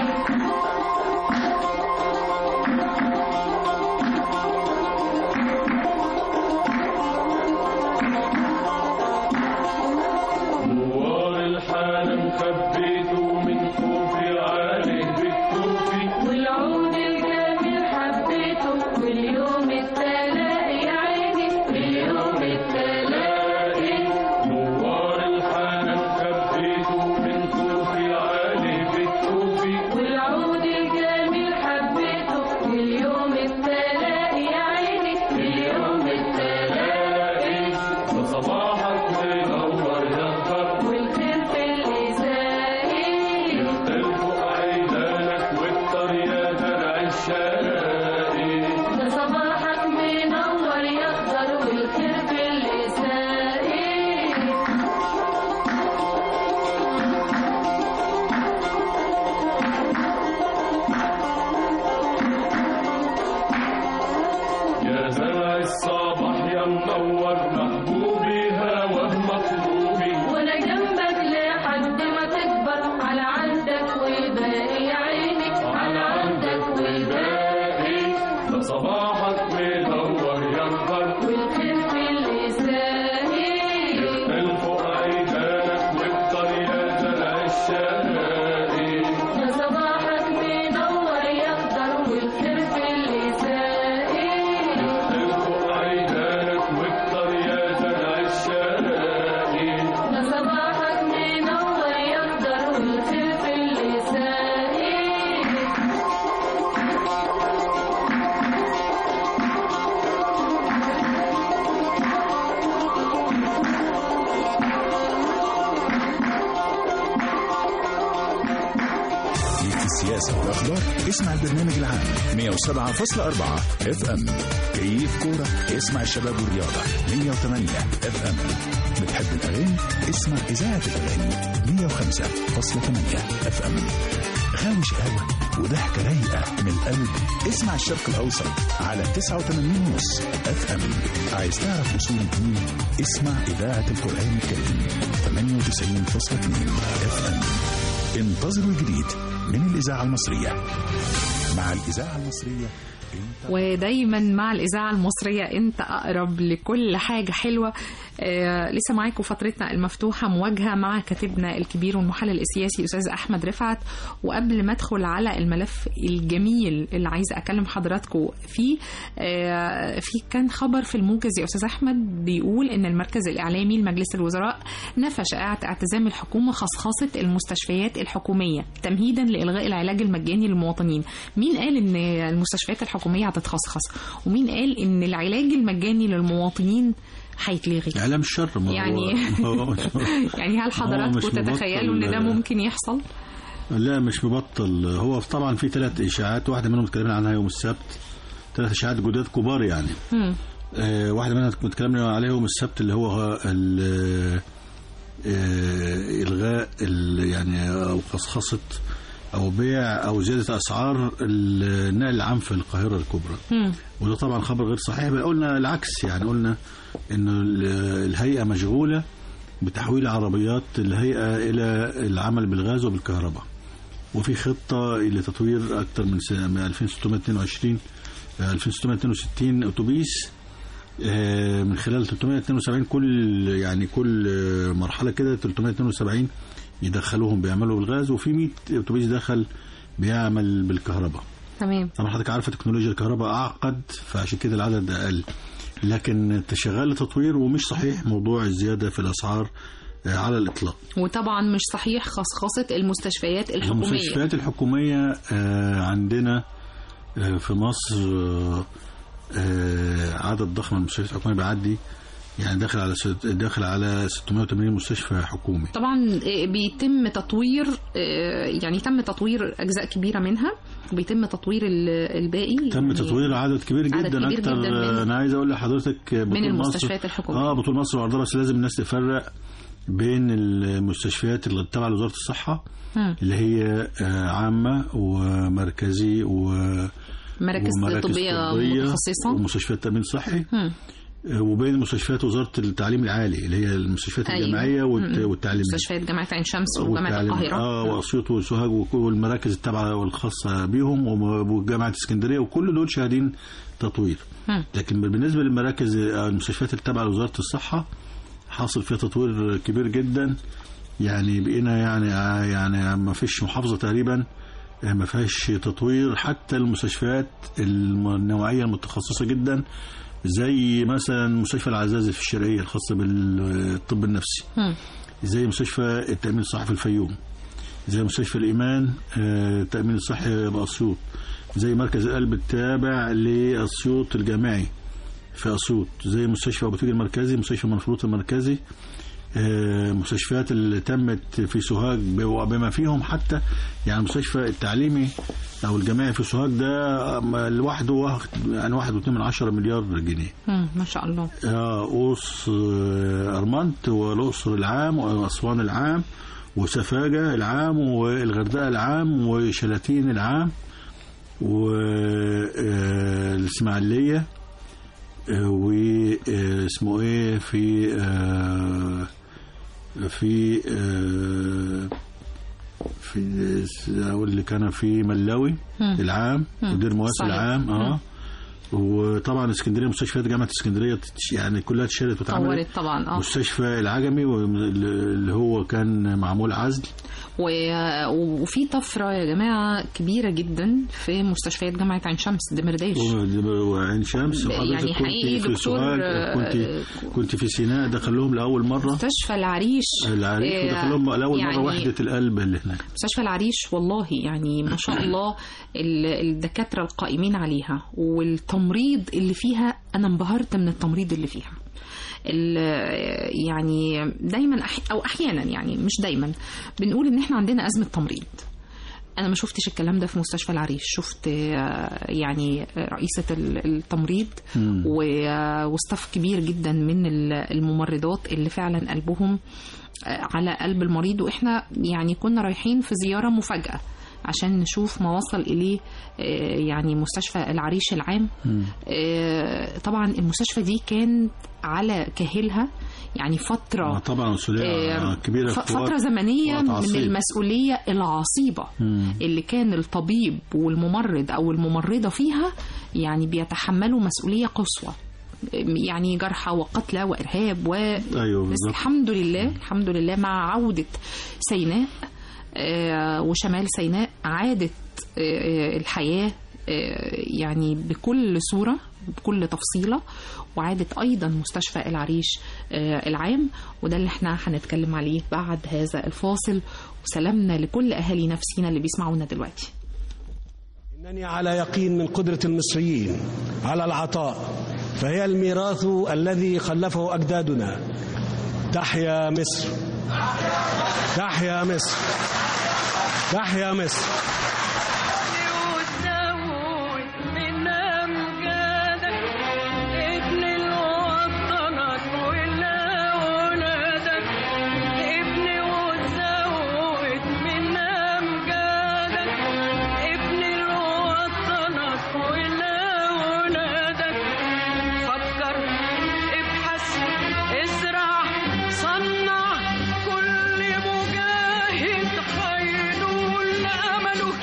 نوار الحالة مخبيته من خوفي عليه بالكوفي والعود الجميل حبيته واليوم التلاقي يا عيني اليوم التلاقي نوار الحالة مخبيته من خوفي عليه بالكوفي والعود الجميل حبيته واليوم التلاقي يا عيني اليوم التلاقي ده صباحك منور يخضر والخير في الإسرائيل تلفق عيدانك وافطر يا زرع الشرائي ده صباحك منور يخضر والخير في الإسرائيل يا زرع الصباح يا منور محبوبي هواه مطلوبي وانا جنبك لحد ما تكبر على عندك وباقي يا عيني على عندك وباقي ده صباحك منور يخضر والخير في الإسرائيل تلفق عيدانك وافطر يا زرع الشرائي ده صباحك منور يخضر والخير في الإسرائيل تلفق عيدانك وافطر يا زرع الشرائي ده صباحك منور يخضر والخير في الإسرائيل ليك في السياسة والأخبار اسمع البرنامج العام 107.4 اف ام كيف كورة اسمع الشباب والرياضة 108 اف ام بتحب الأغاني اسمع إذاعة الأغاني 105.8 اف ام غاوي شقاوة وضحكة رايقة من القلب اسمع الشرق الأوسط على 89 ونص اف ام عايز تعرف وصول الدين اسمع إذاعة القرآن الكريم 98.2 اف ام انتظروا الجديد من الإذاعة المصرية مع الإذاعة المصرية انت ودايما مع الإذاعة المصرية أنت أقرب لكل حاجة حلوة آه لسه معاكم فترتنا المفتوحة مواجهة مع كاتبنا الكبير والمحلل السياسي أستاذ أحمد رفعت وقبل ما أدخل على الملف الجميل اللي عايزة أكلم حضراتكم فيه آه في كان خبر في الموجز يا أستاذ أحمد بيقول إن المركز الإعلامي لمجلس الوزراء نفى شائعة اعتزام الحكومة خصخصة المستشفيات الحكومية تمهيدا لإلغاء العلاج المجاني للمواطنين مين قال إن المستشفيات الحكومية هتتخصخص ومين قال إن العلاج المجاني للمواطنين هيتلغي اعلام الشر ما هو- يعني ما هو- يعني هل هو حضراتكم مش تتخيلوا ان ده مبطل- ممكن يحصل؟ لا مش مبطل هو طبعا في ثلاث اشاعات واحده منهم اتكلمنا عنها يوم السبت ثلاث اشاعات جداد كبار يعني مم. آه واحده منها كنت اتكلمنا عليها يوم السبت اللي هو ال- آه الغاء ال- يعني او خصخصه او بيع او زياده اسعار النقل العام في القاهره الكبرى مم. وده طبعا خبر غير صحيح بل قلنا العكس يعني قلنا ان ال- الهيئه مشغوله بتحويل عربيات الهيئه الى العمل بالغاز وبالكهرباء وفي خطه لتطوير اكثر من سنة من 2622 آه، 2662 اتوبيس آه، من خلال 372 كل يعني كل آه، مرحله كده 372 يدخلوهم بيعملوا بالغاز وفي 100 اتوبيس دخل بيعمل بالكهرباء تمام طبعا حضرتك عارفه تكنولوجيا الكهرباء اعقد فعشان كده العدد اقل لكن شغال لتطوير ومش صحيح موضوع الزياده في الاسعار آه، على الاطلاق وطبعا مش صحيح خصخصة المستشفيات الحكومية المستشفيات الحكوميه آه، عندنا آه، في مصر آه، آه، عدد ضخم من المستشفيات الحكوميه بيعدي يعني داخل على ست- داخل على 680 مستشفى حكومي طبعا آه، بيتم تطوير آه، يعني تم تطوير أجزاء كبيرة منها وبيتم تطوير ال- الباقي تم يعني تطوير عدد كبير جدا عدد كبير اكتر جداً من- انا عايز اقول لحضرتك بطول من مصر المستشفيات الحكومية اه بطول مصر وعرضها بس لازم الناس تفرق بين المستشفيات اللي تابعه لوزاره الصحه مم. اللي هي آه، عامه ومركزي و- مراكز ومراكز طبية طبية متخصصة ومستشفيات تامين صحي مم. آه، وبين مستشفيات وزاره التعليم العالي اللي هي المستشفيات أيوة. الجامعيه والت- مم. والتعليميه مستشفيات جامعة عين شمس وجامعة والتعليم- القاهرة اه واسيوط وسوهاج وك- والمراكز التابعه والخاصه بيهم وم- وجامعه اسكندريه وكل دول شاهدين تطوير مم. لكن بالنسبه للمراكز آه، المستشفيات التابعه لوزاره الصحه حاصل فيها تطوير كبير جدا يعني بقينا يعني آه، يعني ما فيش محافظه تقريبا آه، ما فيهاش تطوير حتى المستشفيات الم- النوعيه المتخصصه جدا زي مثلا مستشفى العزازي في الشرقيه الخاصه بالطب النفسي مم. زي مستشفى التأمين الصحي في الفيوم زي مستشفى الإيمان آه، التأمين الصحي بأسيوط زي مركز القلب التابع لأسيوط الجامعي في أسيوط زي مستشفى أبو تيج المركزي مستشفى منفلوط المركزي آه، مستشفيات اللي تمت في سوهاج ب- وبما فيهم حتى يعني المستشفى التعليمي أو الجامعي في سوهاج ده آه، لوحده واخد يعني واحد واتنين من عشرة مليار جنيه مم. ما شاء الله آه، قوس آه، أرمنت والأقصر العام وأسوان العام وسفاجة العام والغردقة العام وشلاتين العام والإسماعيلية واسمه ايه في آه، في آه، في اقول اللي كان في ملاوي مم. العام مم. ودير مواسي صحيح. العام اه مم. وطبعا اسكندريه مستشفيات جامعه اسكندريه تتش- يعني كلها اتشالت واتعملت طورت طبعا اه مستشفى العجمي اللي هو كان معمول عزل و- وفي طفرة يا جماعة كبيرة جدا في مستشفيات جامعة عين شمس دمرداش و- وعين شمس يعني وحضرتك حقيقي كنت في دكتور، سوهاج آه، كنت كنت في سيناء دخلهم لاول مره مستشفى العريش العريش آه، ودخلهم لاول يعني مره وحده القلب اللي هناك مستشفى العريش والله يعني ما شاء الله ال- الدكاترة القائمين عليها والتمريض اللي فيها أنا انبهرت من التمريض اللي فيها ال- يعني دايما أح او احيانا يعني مش دايما بنقول ان احنا عندنا ازمه تمريض انا ما شفتش الكلام ده في مستشفى العريش شفت آه، يعني رئيسه ال- التمريض و- آه، وستاف كبير جدا من ال- الممرضات اللي فعلا قلبهم آه، على قلب المريض واحنا يعني كنا رايحين في زياره مفاجاه عشان نشوف ما وصل اليه آه، يعني مستشفى العريش العام آه، طبعا المستشفى دي كان على كاهلها يعني فتره آه، طبعا مسؤوليه آه، كبيره ف- في وقت- فترة زمنية وقت من عصيب. المسؤولية العصيبة مم. اللي كان الطبيب والممرض أو الممرضة فيها يعني بيتحملوا مسؤولية قصوى يعني جرحى وقتلى وإرهاب و ايوه بس بالظبط الحمد لله الحمد لله مع عودة سيناء آه، وشمال سيناء عادت آه، الحياة آه، يعني بكل صورة بكل تفصيلة وعادت أيضا مستشفى العريش آه، العام وده اللي احنا هنتكلم عليه بعد هذا الفاصل وسلامنا لكل أهالي نفسينا اللي بيسمعونا دلوقتي إنني على يقين من قدرة المصريين على العطاء فهي الميراث الذي خلفه أجدادنا تحيا مصر تحيا مصر تحيا مصر وتزود من أمجادك ابن الوطنك ولأولادك ابن وتزود من أمجادك ابن الوطنك ولأولادك فكر ابحث ازرع صنع كل مجاهد هينول أمله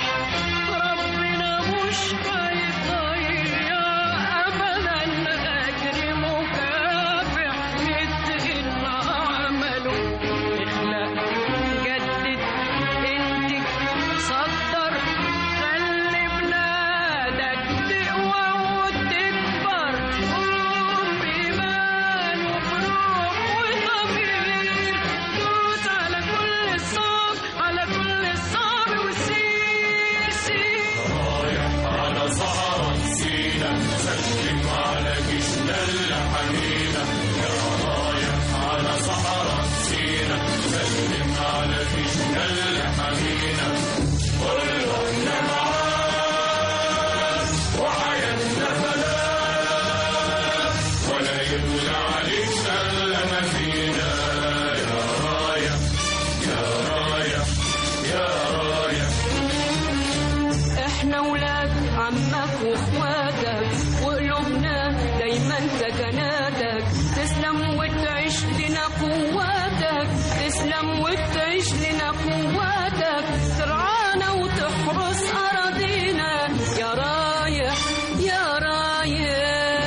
لنا قواتك ترعانا وتحرس أراضينا يا رايح يا رايح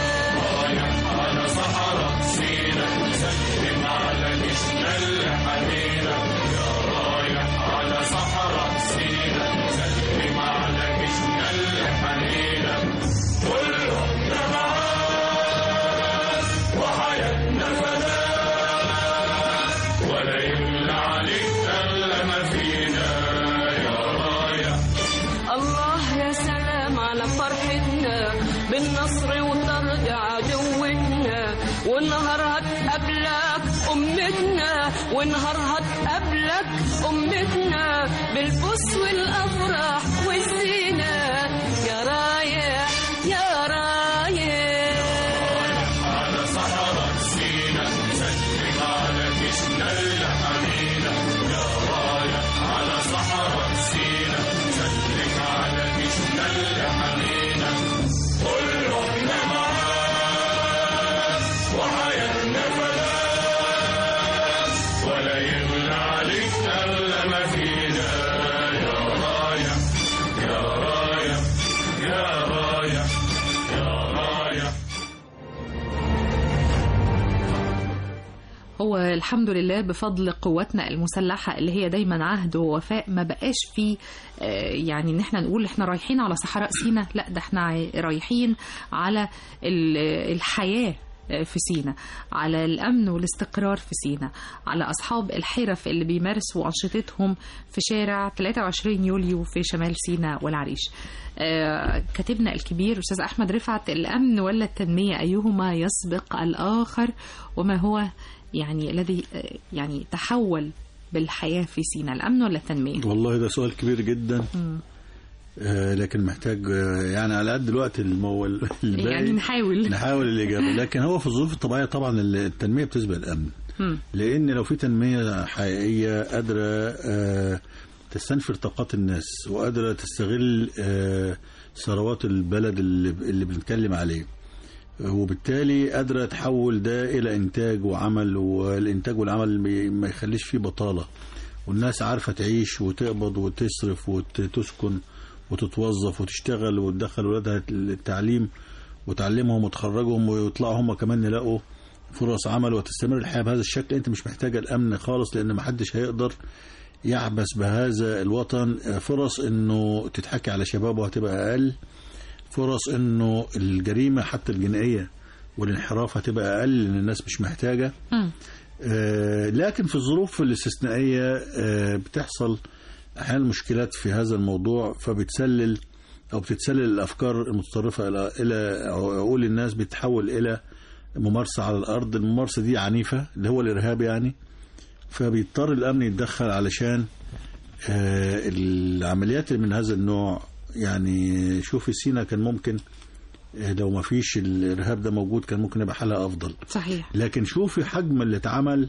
الله يا سلام على فرحتنا بالنصر وطرد عدوتنا والنهار هتقابلك أمتنا والنهار هتقابلك أمتنا بالفوز والأفراح والزينة يا رايح يا رايح هو الحمد لله بفضل قواتنا المسلحة اللي هي دايما عهد ووفاء ما بقاش فيه آه، يعني ان احنا نقول احنا رايحين على صحراء سينا لا ده احنا عاي- رايحين على ال- الحياة في سينا على الأمن والاستقرار في سينا على أصحاب الحرف اللي بيمارسوا أنشطتهم في شارع 23 يوليو في شمال سينا والعريش آه، كاتبنا الكبير أستاذ أحمد رفعت الأمن ولا التنمية أيهما يسبق الآخر وما هو يعني الذي آه، يعني تحول بالحياة في سينا الأمن ولا التنمية والله ده سؤال كبير جدا مم. آه لكن محتاج آه يعني على قد الوقت المو... الباقي يعني نحاول نحاول الإجابة لكن هو في الظروف الطبيعية طبعا التنمية بتسبق الأمن مم. لأن لو في تنمية حقيقية قادرة آه، تستنفر طاقات الناس وقادرة تستغل آه، ثروات البلد اللي, اللي بنتكلم عليه وبالتالي قادرة تحول ده إلى إنتاج وعمل والإنتاج والعمل ما- ما يخليش فيه بطالة والناس عارفة تعيش وتقبض وتصرف وتسكن وتتوظف وتشتغل وتدخل ولادها التعليم وتعلمهم وتخرجهم ويطلعوا هم كمان يلاقوا فرص عمل وتستمر الحياة بهذا الشكل انت مش محتاجة الامن خالص لان محدش هيقدر يعبث بهذا الوطن فرص انه تتحكي على شبابه هتبقى اقل فرص انه الجريمة حتى الجنائية والانحراف هتبقى اقل لان الناس مش محتاجة مم. آه، لكن في الظروف الاستثنائية آه، بتحصل أحيانا مشكلات في هذا الموضوع فبتسلل أو بتتسلل الأفكار المتطرفة إلى إلى عقول الناس بتتحول إلى ممارسة على الأرض الممارسة دي عنيفة اللي هو الإرهاب يعني فبيضطر الأمن يتدخل علشان آه، العمليات اللي من هذا النوع يعني شوفي سينا كان ممكن آه، لو ما فيش الإرهاب ده موجود كان ممكن يبقى حالها أفضل صحيح لكن شوفي حجم اللي اتعمل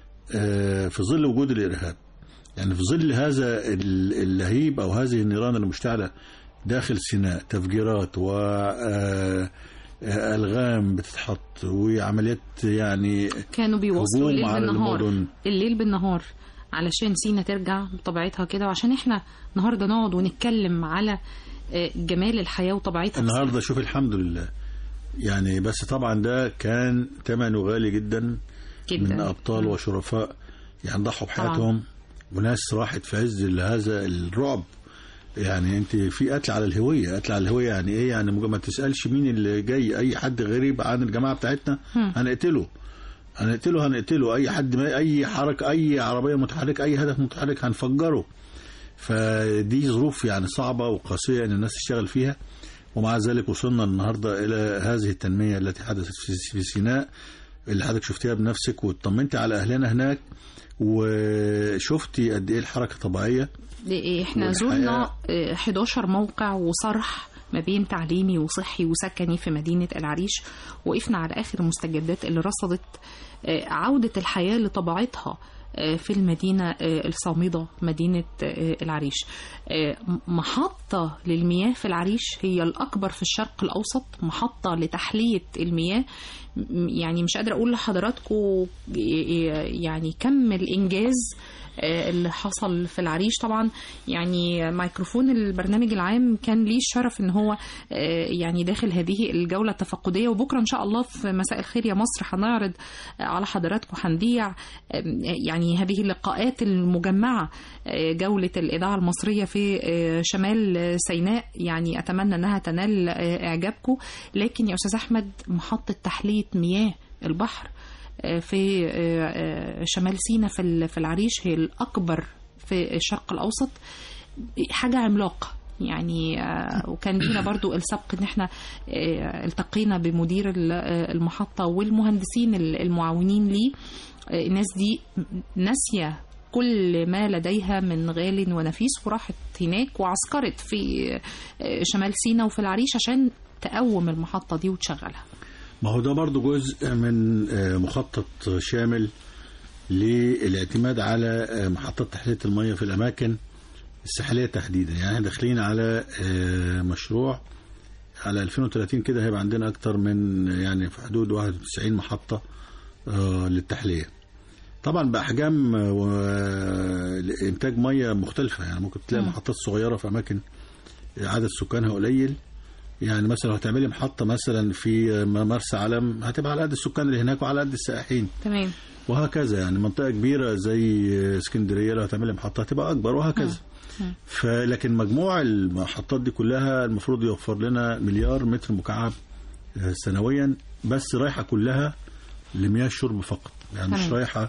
آه، في ظل وجود الارهاب يعني في ظل هذا ال- اللهيب او هذه النيران المشتعله داخل سيناء تفجيرات و آه، آه، الغام بتتحط وعمليات يعني كانوا بيوصلوا هجوم الليل على بالنهار المدن. الليل بالنهار علشان سينا ترجع بطبيعتها كده وعشان احنا النهارده نقعد ونتكلم على آه، جمال الحياة وطبيعتها النهارده شوف الحمد لله يعني بس طبعا ده كان ثمنه غالي جدا جدا من ابطال وشرفاء يعني ضحوا بحياتهم وناس راحت في عز هذا الرعب يعني انت في قتل على الهويه قتل على الهويه يعني ايه يعني ما تسالش مين اللي جاي اي حد غريب عن الجماعه بتاعتنا هم. هنقتله هنقتله هنقتله اي حد ما اي حركه اي عربيه متحركه اي هدف متحرك هنفجره فدي ظروف يعني صعبه وقاسيه ان الناس تشتغل فيها ومع ذلك وصلنا النهارده الى هذه التنميه التي حدثت في- في سيناء اللي حضرتك شفتيها بنفسك واطمنتي على اهلنا هناك وشفتي قد ايه الحركه طبيعيه دي- احنا والحياة- زرنا آه، 11 موقع وصرح ما بين تعليمي وصحي وسكني في مدينة العريش وقفنا على آخر المستجدات اللي رصدت آه، عودة الحياة لطبيعتها آه، في المدينة آه، الصامدة مدينة آه، العريش آه، م- محطة للمياه في العريش هي الأكبر في الشرق الأوسط محطة لتحلية المياه م- يعني مش قادرة أقول لحضراتكم ي- ي- يعني كم الإنجاز آه، اللي حصل في العريش طبعا يعني ميكروفون البرنامج العام كان ليه الشرف ان هو آه، يعني داخل هذه الجوله التفقديه وبكره ان شاء الله في مساء الخير يا مصر هنعرض آه، على حضراتكم هنذيع آه، يعني هذه اللقاءات المجمعه آه، جوله الاذاعه المصريه في آه، شمال آه، سيناء يعني اتمنى انها تنال آه، اعجابكم لكن يا استاذ احمد محطه تحليه مياه البحر آه، في آه، آه، شمال سيناء في ال- في العريش هي الاكبر في الشرق الاوسط حاجه عملاقه يعني آه، وكان لينا برضو السبق ان احنا آه، التقينا بمدير ال- آه، المحطه والمهندسين ال- المعاونين ليه آه، الناس دي ناسيه كل ما لديها من غال ونفيس وراحت هناك وعسكرت في آه، شمال سيناء وفي العريش عشان تقوم المحطه دي وتشغلها ما هو ده برضو جزء من آه، مخطط شامل للاعتماد على آه، محطات تحلية المية في الأماكن الساحلية تحديدا يعني احنا داخلين على آه، مشروع على 2030 كده هيبقى عندنا أكتر من يعني في حدود 91 محطة آه، للتحلية طبعا بأحجام آه، وإنتاج مية مختلفة يعني ممكن تلاقي محطات صغيرة في أماكن عدد سكانها قليل يعني مثلا لو هتعملي محطة مثلا في مرسى علم هتبقى على قد السكان اللي هناك وعلى قد السائحين تمام وهكذا يعني منطقة كبيرة زي اسكندرية لو هتعملي محطة هتبقى أكبر وهكذا فلكن مجموع المحطات دي كلها المفروض يوفر لنا مليار متر مكعب آه، سنويا بس رايحة كلها لمياه الشرب فقط يعني مش تمام. رايحة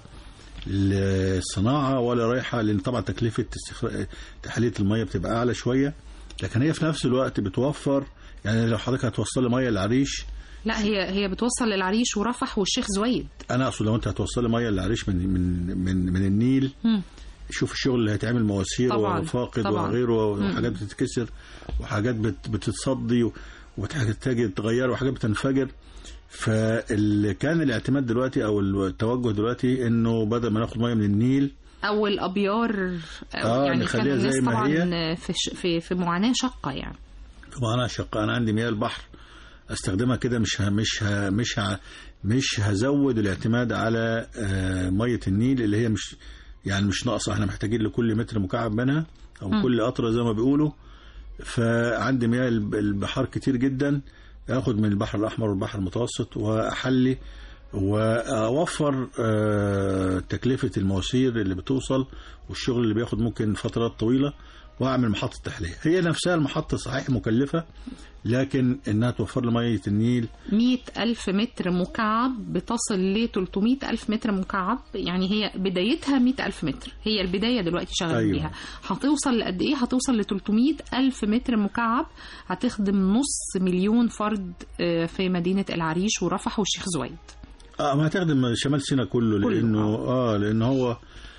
للصناعة ولا رايحة لأن طبعا تكلفة استخراج تحلية المية بتبقى أعلى شوية لكن هي في نفس الوقت بتوفر يعني لو حضرتك هتوصلي مية للعريش لا هي هي بتوصل للعريش ورفح والشيخ زويد انا اقصد لو انت هتوصلي ميه للعريش من من من من النيل مم. شوف الشغل اللي هيتعمل مواسير طبعاً، وفاقد طبعاً. وغيره وحاجات بتتكسر وحاجات بت بتتصدي وتحتاج تغير وحاجات بتنفجر فاللي كان الاعتماد دلوقتي او التوجه دلوقتي انه بدل ما ناخد ميه من النيل او الابيار أو آه، يعني كان نخليها الناس زي ما طبعا هي. في ش- في في معاناه شاقه يعني طبعا انا شقة انا عندي مياه البحر استخدمها كده مش ه مش ه مش ه مش هزود الاعتماد على آه، ميه النيل اللي هي مش يعني مش ناقصه احنا محتاجين لكل متر مكعب منها او مم. كل قطره زي ما بيقولوا فعندي مياه الب- البحار كتير جدا اخد من البحر الاحمر والبحر المتوسط واحلي واوفر آه، تكلفه المواسير اللي بتوصل والشغل اللي بياخد ممكن فترات طويله واعمل محطه تحليه هي نفسها المحطه صحيح مكلفه لكن انها توفر لي ميه النيل مئة ألف متر مكعب بتصل ل 300 ألف متر مكعب يعني هي بدايتها مئة ألف متر هي البداية دلوقتي شغالين أيوة. بيها هتوصل لقد إيه هتوصل ل 300 ألف متر مكعب هتخدم نص مليون فرد آه، في مدينة العريش ورفح والشيخ زويد اه ما هتخدم شمال سيناء كله كله، لانه اه لان هو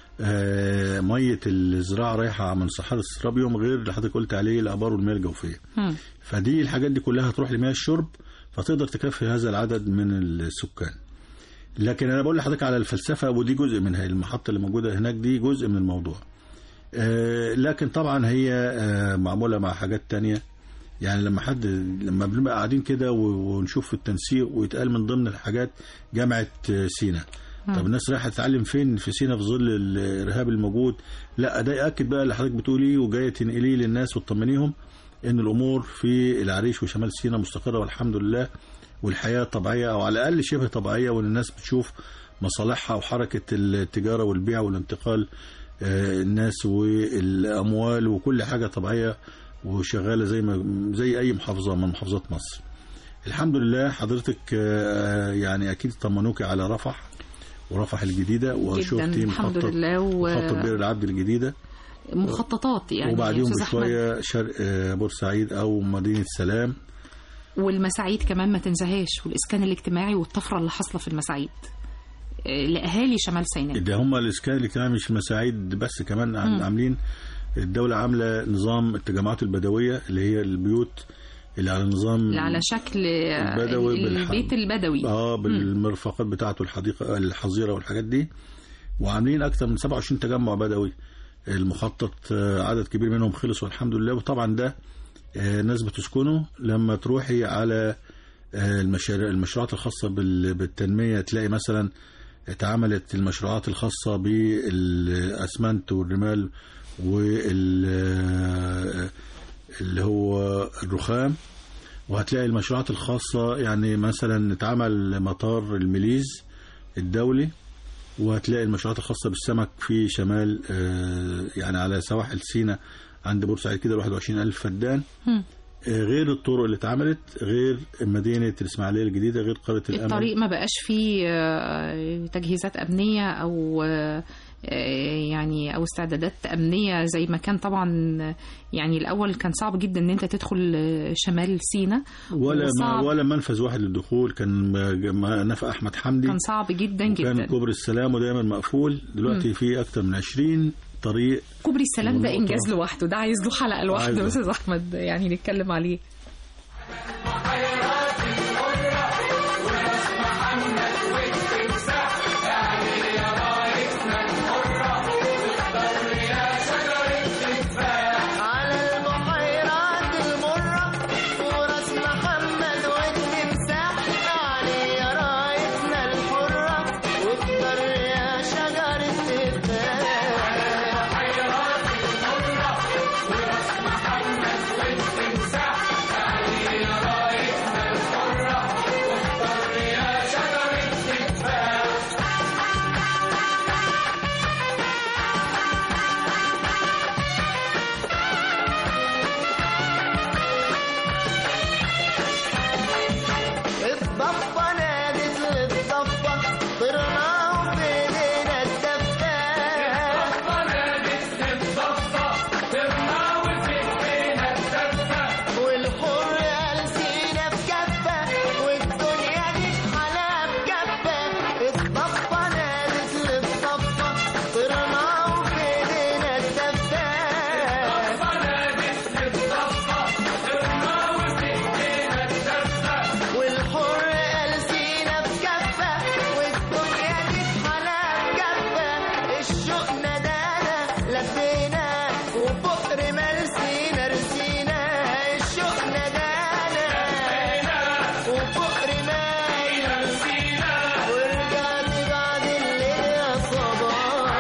آه ميه الزراعه رايحه من صحاري السرابيوم غير اللي حضرتك قلت عليه الابار والمياه الجوفيه مم. فدي الحاجات دي كلها هتروح لمياه الشرب فتقدر تكفي هذا العدد من السكان لكن انا بقول لحضرتك على الفلسفه ودي جزء منها المحطه اللي موجوده هناك دي جزء من الموضوع آه، لكن طبعا هي آه، معموله مع حاجات تانية يعني لما حد لما بنبقى قاعدين كده و- ونشوف في التنسيق ويتقال من ضمن الحاجات جامعه آه، سينا طب الناس رايحه تتعلم فين في سينا في ظل الارهاب الموجود لا ده ياكد بقى اللي حضرتك بتقوليه وجايه تنقليه للناس وتطمنيهم ان الامور في العريش وشمال سينا مستقره والحمد لله والحياه طبيعيه او على الاقل شبه طبيعيه وان الناس بتشوف مصالحها وحركه التجاره والبيع والانتقال آه، الناس والاموال وكل حاجه طبيعيه وشغاله زي ما زي اي محافظه من محافظات مصر. الحمد لله حضرتك آه، يعني اكيد طمنوكي على رفح ورفح الجديده وشفتي جدا الحمد محطه لله محطه بير العبد الجديده ومخططات يعني يا وبعديهم أستاذ أحمد. بشويه شرق آه، بورسعيد او مدينه سلام والمساعيد كمان ما تنساهاش والإسكان الاجتماعي والطفرة اللي حاصلة في المساعيد آه، لأهالي شمال سيناء ده هم الاسكان الاجتماعي مش المساعيد بس كمان عم- مم. عاملين الدوله عامله نظام التجمعات البدويه اللي هي البيوت اللي على نظام اللي على شكل آه، البدوي ال- بالح- البيت البدوي اه بالمرفقات بتاعته الحديقه الحظيره والحاجات دي وعاملين اكثر من 27 تجمع بدوي المخطط آه، عدد كبير منهم خلص والحمد لله وطبعا ده آه، ناس بتسكنه لما تروحي على آه، المشاريع المشروعات الخاصه بال- بالتنميه تلاقي مثلا اتعملت المشروعات الخاصة بالأسمنت والرمال وال اللي هو الرخام وهتلاقي المشروعات الخاصة يعني مثلا اتعمل مطار المليز الدولي وهتلاقي المشروعات الخاصة بالسمك في شمال آه، يعني على سواحل سيناء عند بورسعيد كده 21 ألف فدان مم. آه، غير الطرق اللي اتعملت غير مدينة الإسماعيلية الجديدة غير قرية الأمل الطريق ما بقاش فيه آه، تجهيزات أمنية أو آه، آه، يعني أو استعدادات أمنية زي ما كان طبعا يعني الأول كان صعب جدا إن أنت تدخل آه، شمال سيناء ولا ما وصعب. ولا منفذ واحد للدخول كان م- م- نفق أحمد حمدي كان صعب جدا كان جدا كوبري السلام ودايما مقفول دلوقتي في أكتر من 20 طريق كوبري السلام ده والنقطة- إنجاز لوحده ده عايز له حلقة لوحده عايزه. أستاذ أحمد يعني نتكلم عليه على البحيرات المرة وراس محمد والتمساح علي يا رايتنا الحرة واختار يا شجر التفاح الضفة نادت للضفة طرنا وبيدينا الدفة والحر قال سينا بكفة والدنيا دي حلا بكفة الضفة نادت للضفة طرنا وبيدينا الدفة والحر قال سينا بكفة والدنيا دي حلا بكفة الشوق نادانا لفينا وفقر مرسينا رسينا الشوق نادانا وفقر مرسينا رسينا ورجعت بعد الليل يا صباح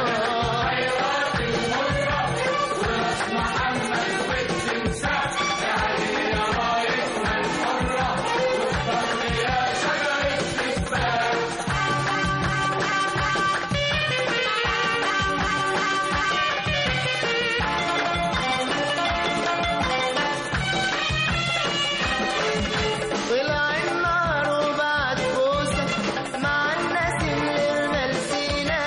طلع النار وبعد بوسة مع الناس اللي رمال سينا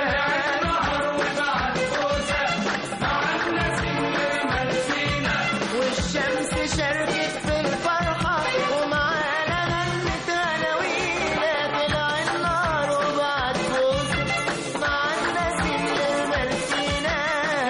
والشمس شرقت في الفرحة ومعانا غنت غناوينا طلع النار وبعد بوسة مع الناس اللي رمال سينا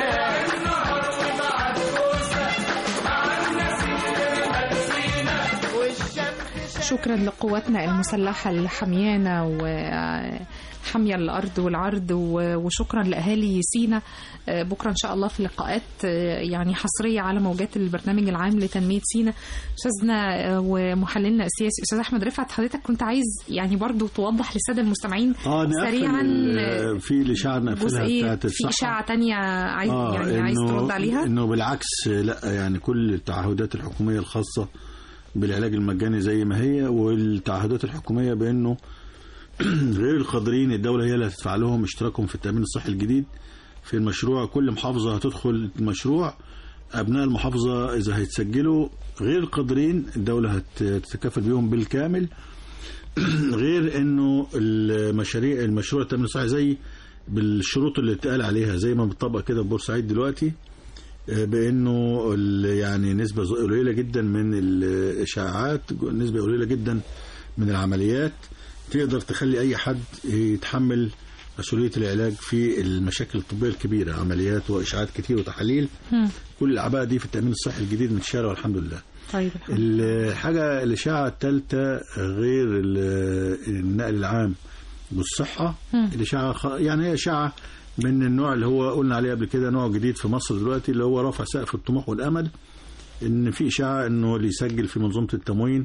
والشمس شكرا لقواتنا المسلحة الحميانة وحامية الأرض والعرض و- وشكرا لأهالي سينا آه، بكرة إن شاء الله في لقاءات آه، يعني حصرية على موجات البرنامج العام لتنمية سينا أستاذنا آه، ومحللنا السياسي أستاذ أحمد رفعت حضرتك كنت عايز يعني برضو توضح للسادة المستمعين اه نقفل سريعا ال- في الإشاعة نقفلها جزئية بتاعت في الصحة إشاعة تانية عايز يعني عايز إنه- ترد عليها انه بالعكس لا يعني كل التعهدات الحكوميه الخاصه بالعلاج المجاني زي ما هي والتعهدات الحكوميه بانه غير القادرين الدوله هي اللي هتدفع لهم اشتراكهم في التامين الصحي الجديد في المشروع كل محافظه هتدخل المشروع ابناء المحافظه اذا هيتسجلوا غير القادرين الدوله هتتكفل بيهم بالكامل غير انه المشاريع المشروع التامين الصحي زي بالشروط اللي اتقال عليها زي ما بتطبق كده في بورسعيد دلوقتي آه، بانه ال- يعني نسبه ز- قليله جدا من الاشاعات نسبه قليله جدا من العمليات تقدر تخلي اي حد يتحمل مسؤوليه العلاج في المشاكل الطبيه الكبيره عمليات واشاعات كتير وتحاليل مم. كل الاعباء دي في التامين الصحي الجديد متشاله والحمد لله طيب الحمد لله. الحاجة الإشاعة الثالثة غير ال- النقل العام والصحة مم. الإشاعة خ- يعني هي إشاعة من النوع اللي هو قلنا عليه قبل كده نوع جديد في مصر دلوقتي اللي هو رفع سقف الطموح والأمل إن في إشاعة إنه اللي يسجل في منظومة التموين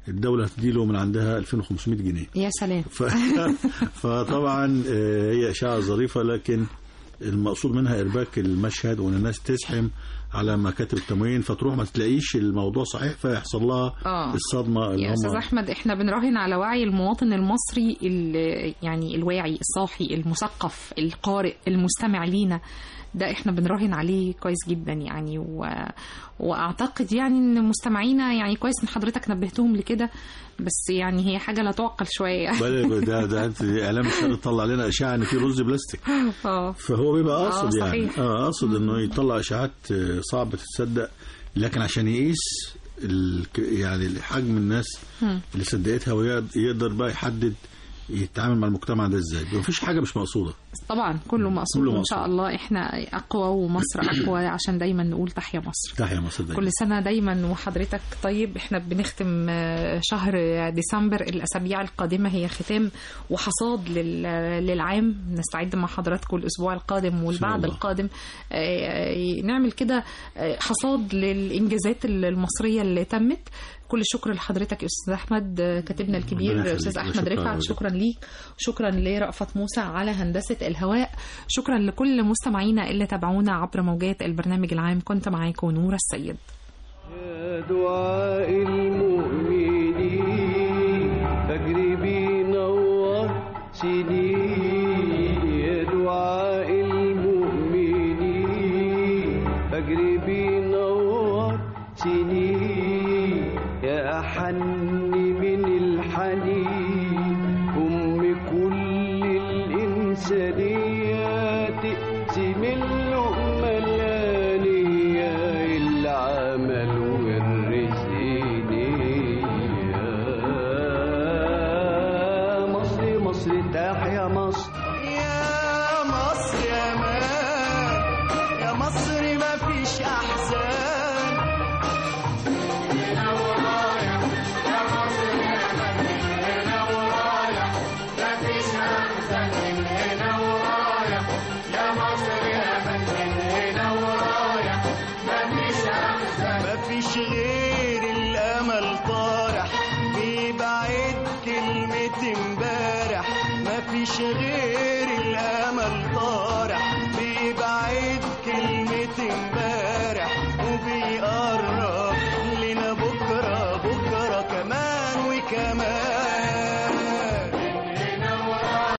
الدوله هتديله من عندها 2500 جنيه يا سلام ف... فطبعا آه، هي اشاعه ظريفه لكن المقصود منها ارباك المشهد وان الناس تزحم على مكاتب التموين فتروح ما تلاقيش الموضوع صحيح فيحصل لها آه. الصدمه اللي يا استاذ هم احمد احنا بنراهن على وعي المواطن المصري ال- يعني الواعي الصاحي المثقف القارئ المستمع لينا ده احنا بنراهن عليه كويس جدا يعني و... واعتقد يعني ان مستمعينا يعني كويس ان حضرتك نبهتهم لكده بس يعني هي حاجه لا تعقل شويه بل ده ده انت اعلام الشر طلع لنا اشاعه ان في رز بلاستيك اه فهو بيبقى قاصد آه، يعني صحيح. اه قاصد انه يطلع اشاعات آه، صعبه تتصدق لكن عشان يقيس ال... يعني حجم الناس مم. اللي صدقتها ويقدر بقى يحدد يتعامل مع المجتمع ده ازاي مفيش حاجه مش مقصوده طبعا كله مقصود كله وان مقصود. شاء الله احنا اقوى ومصر اقوى عشان دايما نقول تحيا مصر تحيا مصر دايما كل سنة دايما وحضرتك طيب احنا بنختم آه، شهر ديسمبر الأسابيع القادمة هي ختام وحصاد لل- للعام نستعد مع حضراتكم الأسبوع القادم والبعد الله. القادم آه، آه، نعمل كده آه، حصاد للإنجازات المصرية اللي تمت كل الشكر لحضرتك يا استاذ احمد آه، كاتبنا ربنا الكبير يخليك. استاذ احمد شكراً رفعت لك. شكرا ليك شكرا لرأفت موسى على هندسة الهواء شكرا لكل مستمعينا اللي تابعونا عبر موجات البرنامج العام كنت معاكم نورة السيد يا دعاء المؤمنين فجري بينور سنين يا دعاء المؤمنين فجري بينور سنين يا أحن من الحنين أم كل الإنسانيات تقسم اللقمة الآنية العمل والرزق نية مصر مصر تحيا مصر يا مصر يا مان يا مصر ما فيش احزان ما فيش غير الامل طارح بيبعد كلمة امبارح ما فيش غير الامل طارح بيبعد كلمة امبارح وبيقرب